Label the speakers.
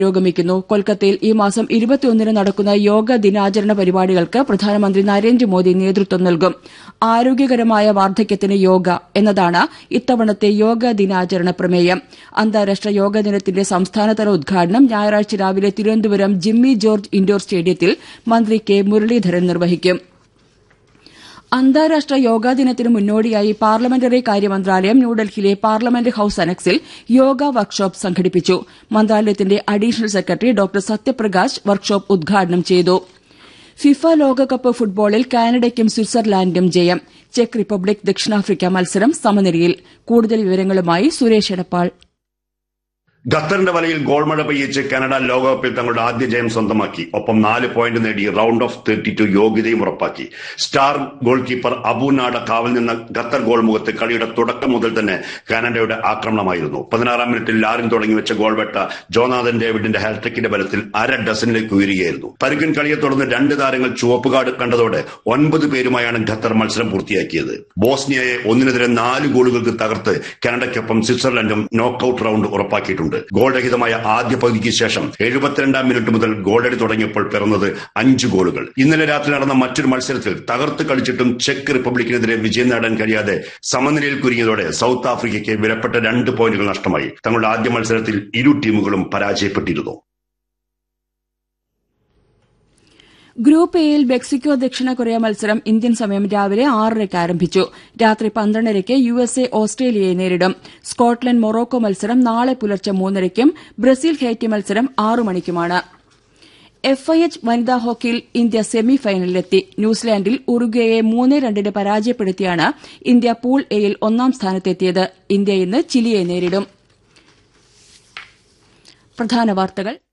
Speaker 1: പുരോഗമിക്കുന്നു കൊൽക്കത്തയിൽ ഈ മാസം ഇരുപത്തിയൊന്നിന് നടക്കുന്ന യോഗ ദിനാചരണ പരിപാടികൾക്ക് പ്രധാനമന്ത്രി നരേന്ദ്രമോദി നേതൃത്വം നൽകും ആരോഗ്യകരമായ വാർദ്ധക്യത്തിന് യോഗ എന്നതാണ് ഇത്തവണത്തെ യോഗ ദിനാചരണ പ്രമേയം അന്താരാഷ്ട്ര യോഗ ദിനത്തിന്റെ സംസ്ഥാനതല ഉദ്ഘാടനം ഞായറാഴ്ച രാവിലെ തിരുവനന്തപുരം ജിമ്മി ജോർജ് ഇൻഡോർ സ്റ്റേഡിയത്തിൽ മന്ത്രി കെ മുരളീധരൻ നിർവഹിക്കും അന്താരാഷ്ട്ര യോഗാ ദിനത്തിന് മുന്നോടിയായി പാർലമെന്ററി കാര്യ മന്ത്രാലയം ന്യൂഡൽഹിയിലെ പാർലമെന്റ് ഹൌസ് അനക്സിൽ യോഗ വർക്ക്ഷോപ്പ് സംഘടിപ്പിച്ചു മന്ത്രാലയത്തിന്റെ additional secretary doctor Satyaprakash workshop ഉദ്ഘാടനം ചെയ്തു ഫിഫ ലോകകപ്പ് ഫുട്ബോളിൽ കാനഡയ്ക്കും സ്വിറ്റ്സർലാൻഡിനും ജയം ചെക്ക് റിപ്പബ്ലിക് ദക്ഷിണാഫ്രിക്ക മത്സരം സമനിലയിൽ കൂടുതൽ വിവരങ്ങളുമായി സുരേഷ് എടപ്പാൾ
Speaker 2: ഖത്തറിന്റെ വലയിൽ ഗോൾ മഴ പെയ്യിച്ച് കാനഡ ലോകകപ്പിൽ തങ്ങളുടെ ആദ്യ ജയം സ്വന്തമാക്കി ഒപ്പം നാല് പോയിന്റ് നേടി റൌണ്ട് ഓഫ് തേർട്ടി ടു യോഗ്യതയും ഉറപ്പാക്കി സ്റ്റാർ ഗോൾ കീപ്പർ അബുനാഡ കാവൽ നിന്ന ഖത്തർ ഗോൾ മുഖത്ത് കളിയുടെ തുടക്കം മുതൽ തന്നെ കാനഡയുടെ ആക്രമണമായിരുന്നു പതിനാറാം മിനിറ്റിൽ ലാറിൻ തുടങ്ങി വെച്ച ഗോൾ വെട്ട ജോനാഥൻ ഡേവിഡിന്റെ ഹാട്രിക്കിന്റെ ബലത്തിൽ അര ഡസനിലേക്ക് ഉയരുകയായിരുന്നു പരുക്കൻ കളിയെ തുടർന്ന് രണ്ട് താരങ്ങൾ ചുവപ്പ് കാർഡ് കണ്ടതോടെ ഒൻപത് പേരുമായാണ് ഖത്തർ മത്സരം പൂർത്തിയാക്കിയത് ബോസ്നിയയെ ഒന്നിനെതിരെ നാല് ഗോളുകൾക്ക് തകർത്ത് കാനഡയ്ക്കൊപ്പം സ്വിറ്റ്സർലൻഡും നോക്കൌട്ട് റൌണ്ട് ഉറപ്പാക്കിയിട്ടുണ്ട് ഗോൾ രഹിതമായ ആദ്യ പകുതിക്ക് ശേഷം എഴുപത്തിരണ്ടാം മിനിറ്റ് മുതൽ ഗോളടി തുടങ്ങിയപ്പോൾ പിറന്നത് അഞ്ച് ഗോളുകൾ ഇന്നലെ രാത്രി നടന്ന മറ്റൊരു മത്സരത്തിൽ തകർത്ത് കളിച്ചിട്ടും ചെക്ക് റിപ്പബ്ലിക്കിനെതിരെ വിജയം നേടാൻ കഴിയാതെ സമനിലയിൽ കുരുങ്ങിയതോടെ സൌത്ത് ആഫ്രിക്കയ്ക്ക് വിലപ്പെട്ട രണ്ട് പോയിന്റുകൾ നഷ്ടമായി തങ്ങളുടെ ആദ്യ മത്സരത്തിൽ ഇരു ടീമുകളും പരാജയപ്പെട്ടിരുന്നു
Speaker 1: ഗ്രൂപ്പ് എയിൽ മെക്സിക്കോ ദക്ഷിണ കൊറിയ മത്സരം ഇന്ത്യൻ സമയം രാവിലെ ആറരയ്ക്ക് ആരംഭിച്ചു രാത്രി പന്ത്രണ്ടരയ്ക്ക് യു എസ് എ ഓസ്ട്രേലിയയെ നേരിടും സ്കോട്ട്ലൻഡ് മൊറോക്കോ മത്സരം നാളെ പുലർച്ചെ മൂന്നരയ്ക്കും ബ്രസീൽ ഹെയ്റ്റി മത്സരം ആറു മണിക്കുമാണ് എഫ് ഐ എച്ച് വനിതാ ഹോക്കിയിൽ ഇന്ത്യ സെമി ഫൈനലിലെത്തി ന്യൂസിലാൻഡിൽ ഉറുഗ്വയെ മൂന്ന് രണ്ടിന് പരാജയപ്പെടുത്തിയാണ് ഇന്ത്യ പൂൾ എയിൽ ഒന്നാം സ്ഥാനത്തെത്തിയത് ഇന്ത്യ ഇന്ന് ചിലിയെ നേരിടും പ്രധാന വാർത്തകൾ